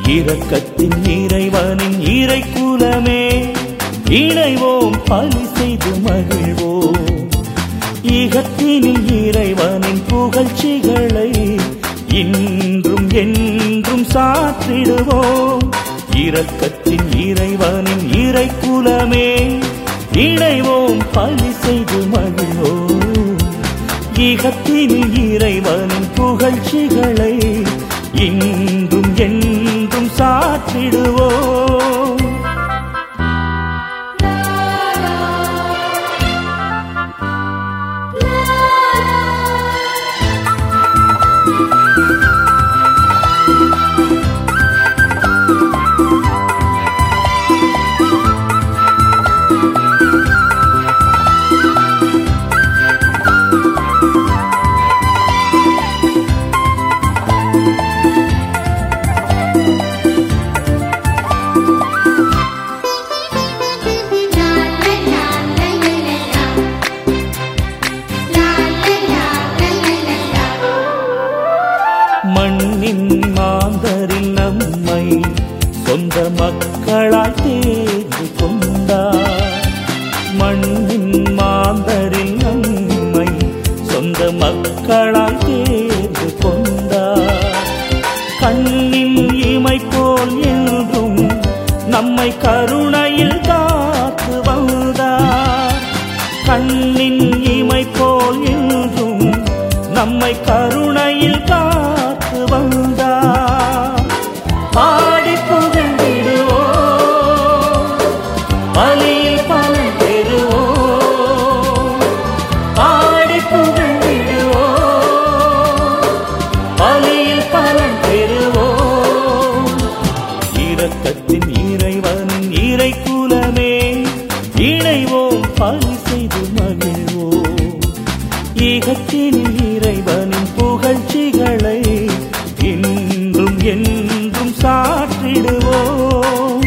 இரக்கத்தின் இறைவனின் இறை குலமே இணைவோம் பலி செய்து மகிழ்வோம் ஈகத்தினில் இறைவனின் புகழ்ச்சிகளை இன்றும் என்றும் சாற்றிடுவோம் இரக்கத்தின் இறைவனின் இறை குலமே இணைவோம் பலி செய்து மகிழ்வோம் ஈகத்தினில் இறைவனின் புகழ்ச்சிகளை இன்றும் என்றும் சாற்றிடுவோம் மண்ணின் மாந்தரில் நம்மை சொந்த மக்களாய் தேர்ந்து கொண்டார் மண்ணின் மாந்தரில் நம்மை சொந்த மக்களாய் தேர்ந்து கொண்டார் கண்ணின் இமை போல் என்றும் நம்மை கருணையில் காத்து வந்தார் கண்ணின் இமை போல் என்றும் நம்மை கருணையில் காத்து வந்தார் பாடி புகழ்ந்திடுவோம் பலியில் பலன் பெறுவோம் பாடி புகழ்ந்திடுவோம் பலியில் பலன் பெறுவோம் இரக்கத்தின் இறைவனின் இறை குலமே இணைவோம் பலி செய்து மகிழ்வோம் ஈகத்தின் இறைவனின் புகழ்ச்சிகளை இன்றும் என்றும் சாற்றிடுவோம்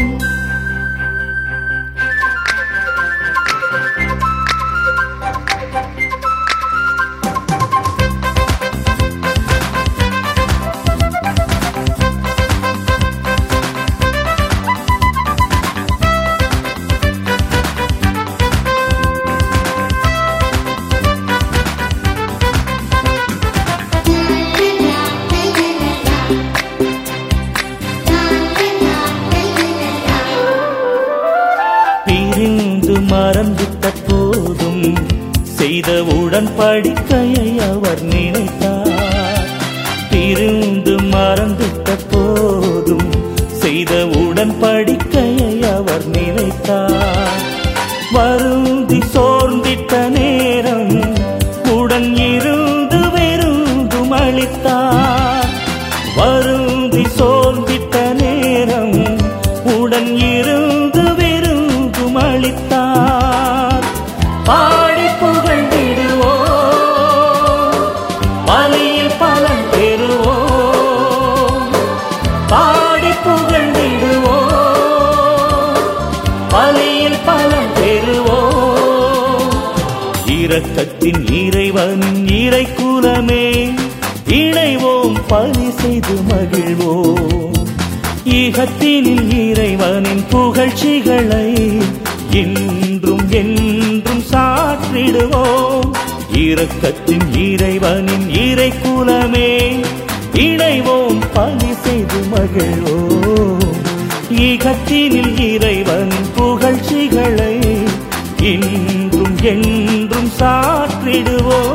பிரிந்து மறந்துட்ட போதும் செய்த உடன்படிக்கையை அவர் நினைத்தார் பிரிந்து மறந்துட்ட போதும் செய்த உடன்படிக்கையை அவர் நினைத்தார் வருந்தி சோர்ந்திட்ட நேரம் உடன் இருந்து வெறுந்தும் அளித்தார் வருந்தி சோர்ந்திட்ட நேரம் உடன் இருந்து விருந்தும் அளித்தார் பாடி புகழ்ந்திடுவோம் பலியில் பலன் பெறுவோம் பாடி புகழ்ந்திடுவோம் பலியில் பலன் பெறுவோம் இரக்கத்தின் இறைவனின் இறை குலமே இணைவோம் பலி செய்து மகிழ்வோம் ஈகத்தினில் இறைவனின் புகழ்ச்சிகளை இன்றும் என்றும் சாற்றிடுவோம் இரக்கத்தின் இறைவனின் இறை குலமே இணைவோம் பலி செய்து மகிழ்வோம் ஈகத்தினில் இறைவனின் புகழ்ச்சிகளை இன்றும் என்றும் சாற்றிடுவோம்